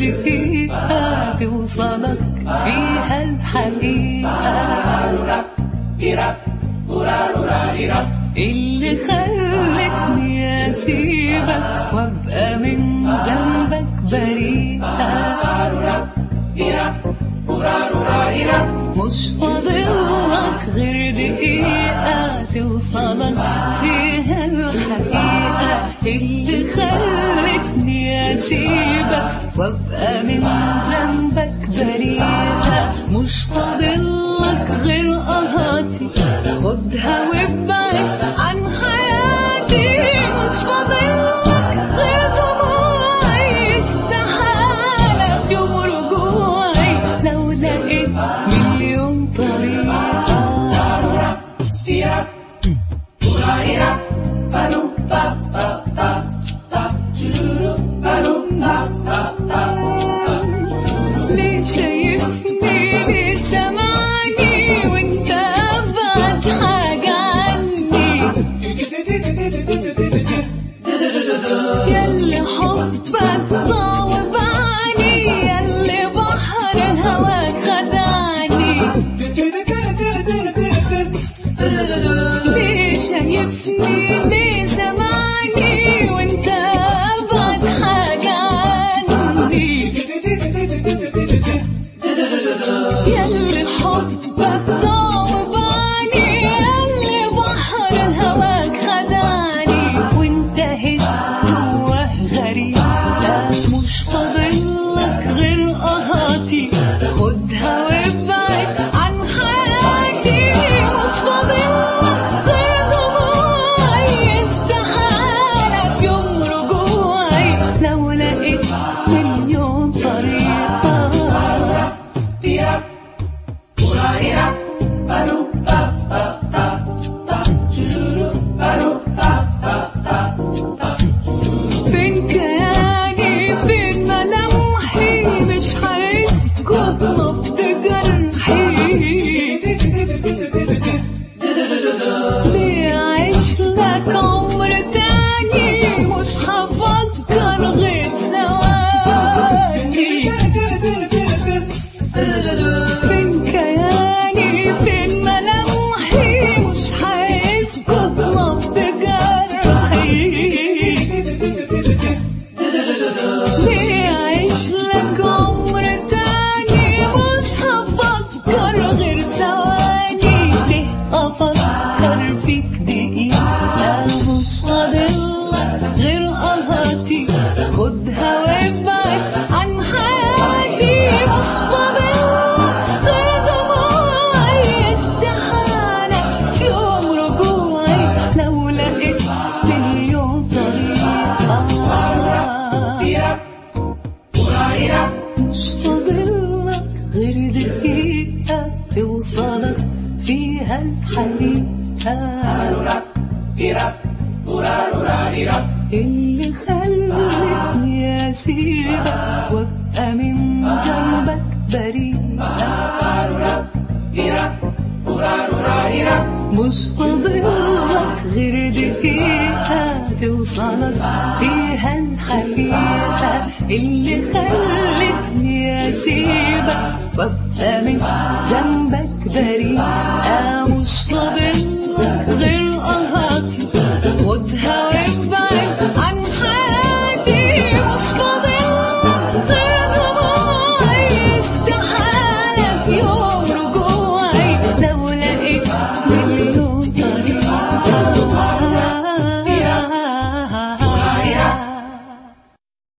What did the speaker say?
دقيقة توصلك فيها الحقيقة اللي خلتني اسيبك وابقى من ذنبك بريئة مش فاضلك غير دقيقة توصلك فيها الحقيقة اللي خلتني اسيبك وابقى من ذنبك بريئة مش فاضلك غير قهاتي خدها وابعد عن حياتي مش فاضلك غير دموعي استحالة في يوم رجوعي لو لقيت مليون طريقة ليه شايفني ليه سامعني وانت ابعد حاجة عني ياللي حبك ضاوب عني ياللي بحر هواك خدعني ليه شايفني ليه سامعني وانت ابعد حاجة عني ياللي حبك ضاوب عني ياللي بحر هواك خدعني وانتهيت جواه غريب لا مش فاضلك غير قهاتي خدها وابعد عن حياتي مش فاضلك غير دموعي استحالة في يوم رجوعي لو لقيت مليون طريقة فين كياني فين ملامحي مش حاسس نبض جرحي ليه أعيش لك عمر تاني مش هفكر غير ثواني فين كياني فين ملامحي مش حاسس نبض جرحي ليه أعيش لك عمر تاني مش هفكر غير ثواني ليه أفكر فيك دقيقة مش فاضلك غير قهاتي خدها وابعد عن حياتي مش فاضلك غير دموعي استحالة في يوم رجوعي لو لقيت مليون طريقة مش فاضلك غير دقيقة توصلك فيها الحقيقة اللي خلتني أسيبك وأبقى من ذنبك بريئة مش فاضلك غير دقيقة توصلك فيها الحقيقة اللي خلتني أسيبك وأبقى من ذنبك بريئة مش فاضلك